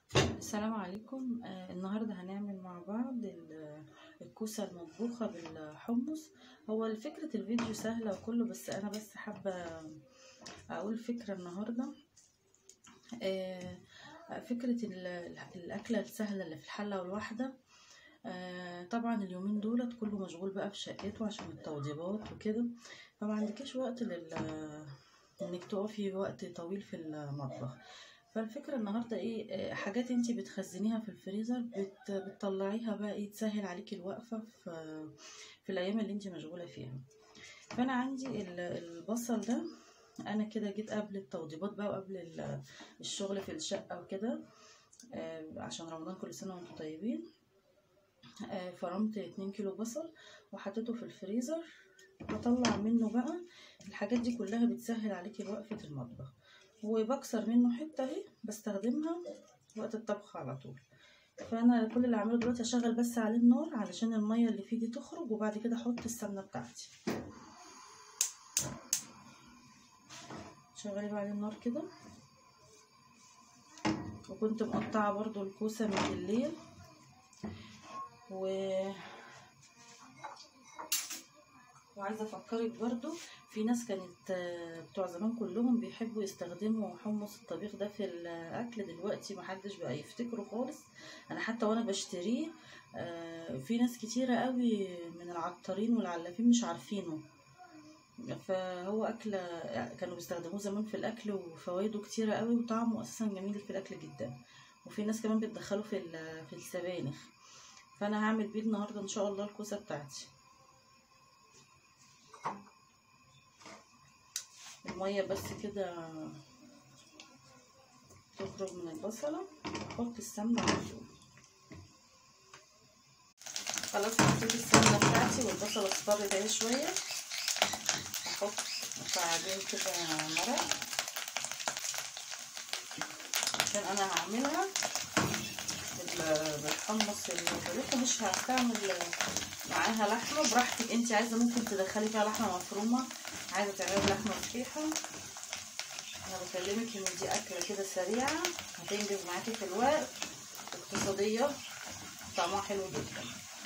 السلام عليكم آه النهاردة هنعمل مع بعض ال- الكوسة المطبوخة بالحمص هو الفكرة الفيديو سهلة وكله بس أنا بس حابة أقول فكرة النهاردة آه فكرة ال- الأكلة السهلة اللي في الحلة والواحدة آه طبعا اليومين دولت كله مشغول بقى في شقته عشان التوضيبات وكده فما عندكيش وقت لل انك تقفي وقت طويل في المطبخ فالفكرة النهاردة ايه آه، حاجات انتي بتخزنيها في الفريزر بت... بتطلعيها بقى ايه تسهل عليكي الوقفة في في الايام اللي انتي مشغولة فيها فانا عندي ال- البصل ده انا كده جيت قبل التوضيبات بقى وقبل ال- الشغل في الشقة وكده آه، عشان رمضان كل سنة وانتم طيبين آه، فرمت اتنين كيلو بصل وحطيته في الفريزر بطلع منه بقى الحاجات دي كلها بتسهل عليكي وقفة المطبخ وبكسر منه حتة اهي بستخدمها وقت الطبخ على طول فانا كل اللي اعمله دلوقتي اشغل بس عليه النار علشان المية اللي فيه دي تخرج وبعد كده احط السمنة بتاعتي شغلي بقى عليه النار كده وكنت مقطعة برضو الكوسة من الليل و وعايزه افكرك برضو في ناس كانت آه، بتوع زمان كلهم بيحبوا يستخدموا حمص الطبيخ ده في الاكل دلوقتي محدش بقى يفتكره خالص انا حتى وانا بشتريه آه، في ناس كتيره قوي من العطارين والعلافين مش عارفينه فهو أكلة كانوا بيستخدموه زمان في الأكل وفوائده كتيرة قوي وطعمه أساسا جميل في الأكل جدا وفي ناس كمان بتدخله في ال- في السبانخ فأنا هعمل بيه النهاردة إن شاء الله الكوسة بتاعتي المية بس كده تخرج من البصلة أحط السمنة على طول خلاص حطيت السمنة بتاعتي والبصلة اصفرت اهي شوية احط مكعبين كده مرق عشان انا هعملها بال- بالحمص الطبيخ مش هستعمل معاها لحمه براحتك انت عايزه ممكن تدخلي فيها لحمه مفرومه عايزه تعملي لحمه مفتوحه انا بكلمك ان دي اكله كده سريعه هتنجز معاكي في الوقت اقتصاديه طعمها حلو جدا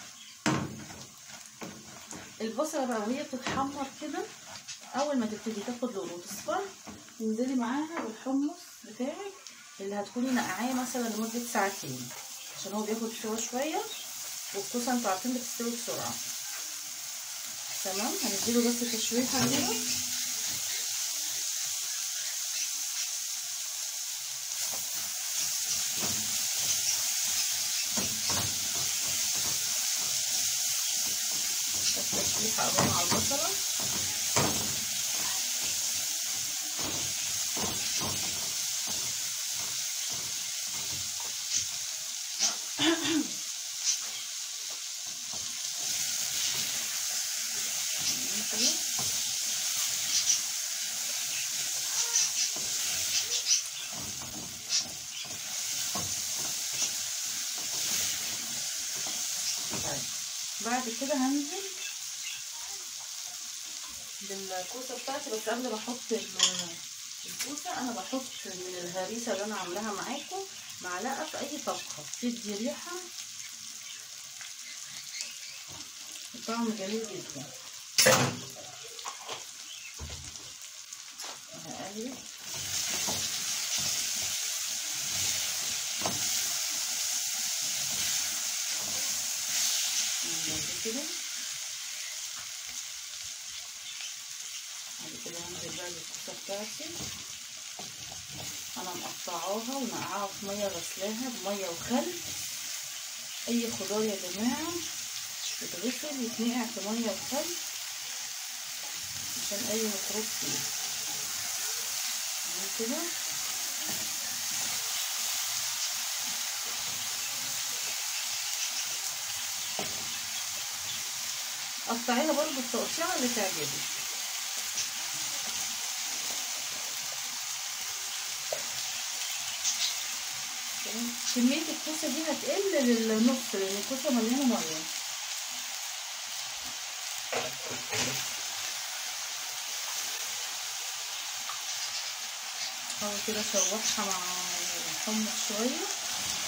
البصله بقى وهي بتتحمر كده اول ما تبتدي تاخد لون وتصفر تنزلي معاها بالحمص بتاعك اللي هتكوني نقعاه مثلا لمده ساعتين عشان هو بياخد سوا شويه والكوسه انتوا عارفين بتستوي بسرعه تمام هنديله بس تشويحه كده التشويحه اهو مع البصله كده طيب بعد كده هنزل بالكوسه بتاعتي بس قبل ما احط ال- الكوسه انا بحط من الهريسه اللي انا عاملاها معاكم معلقه في اي طبخه تدي ريحه طعم جميل جدا هقلب نعمل كده بعد كده هنزل بقى بالكوسه بتاعتي انا مقطعاها ونقعها في ميه غسلاها بميه وخل اي خضار يا جماعه يتغسل يتنقع في ميه وخل عشان اي ميكروب فيه تمام كده قطعيها برضو التقطيعه اللي تعجبك تمام كمية الكوسة دي هتقل للنص لأن الكوسة مليانة مية احاول كده اشوحها مع الحمص شويه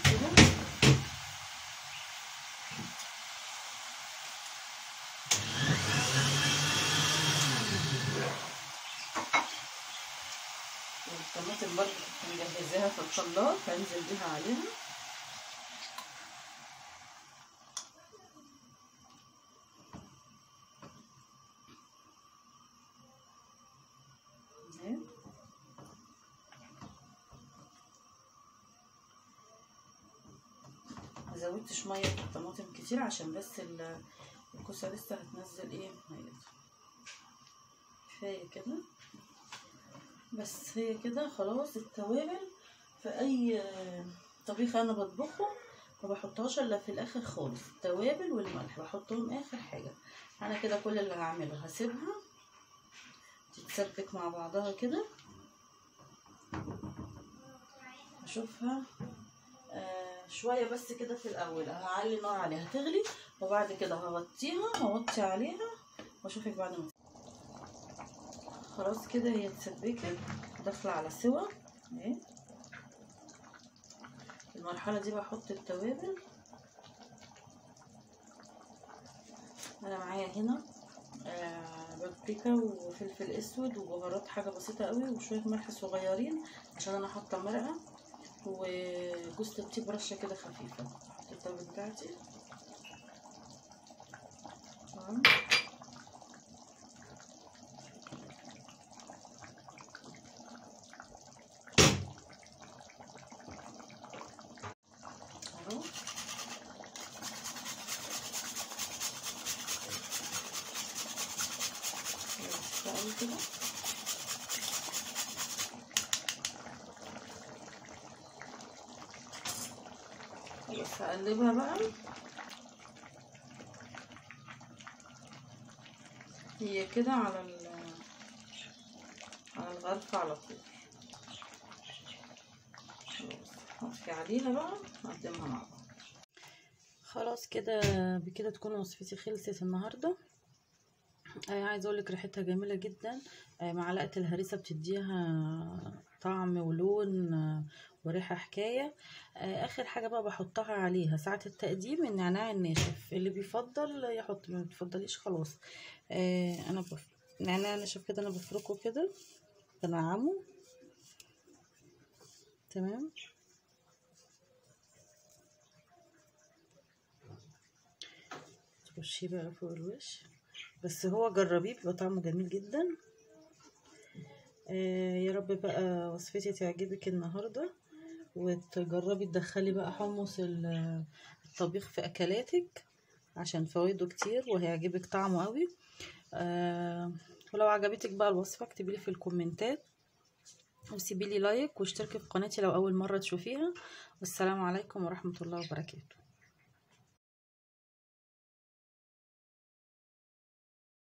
كده والطماطم برضه كنت مجهزاها في الخلاط هنزل بيها عليها اهي ما زودتش ميه في الطماطم كتير عشان بس ال- الكوسه لسه هتنزل ايه ميتها كفايه كده بس هي كده خلاص التوابل في اي طبيخ انا بطبخه ما بحطهاش الا في الاخر خالص التوابل والملح بحطهم اخر حاجه انا كده كل اللي هعمله هسيبها تتسبك مع بعضها كده اشوفها آه شويه بس كده في الاول هعلي النار عليها تغلي وبعد كده هغطيها هوطي عليها واشوفك بعد ما خلاص كده هي اتسبكت داخله على سوا اهي في المرحله دي بحط التوابل انا معايا هنا آه بابريكا وفلفل اسود وبهارات حاجه بسيطه قوي وشويه ملح صغيرين عشان انا حاطه مرقه وجوز الطيب رشه كده خفيفه احط التوابل بتاعتي تمام اهو بس قوي كده بس هقلبها بقى هي كده على ال على الغرفة على طول خلاص هطفي عليها بقى نقدمها مع بعض خلاص كده بكده تكون وصفتي خلصت النهارده آه عايزه اقول لك ريحتها جميله جدا آه معلقه الهريسه بتديها طعم ولون آه وريحه حكايه آه اخر حاجه بقى بحطها عليها ساعه التقديم النعناع الناشف اللي بيفضل يحط ما بتفضليش خلاص آه انا بف... نعناع ناشف كده انا بفركه كده بنعمه تمام ترشيه بقى فوق الوش بس هو جربيه بيبقى طعمه جميل جدا آه يا رب بقى وصفتي تعجبك النهارده وتجربي تدخلي بقى حمص ال- الطبيخ في اكلاتك عشان فوائده كتير وهيعجبك طعمه قوي آه ولو عجبتك بقى الوصفه اكتبيلي في الكومنتات وسيبيلي لايك واشتركي في قناتي لو اول مره تشوفيها والسلام عليكم ورحمه الله وبركاته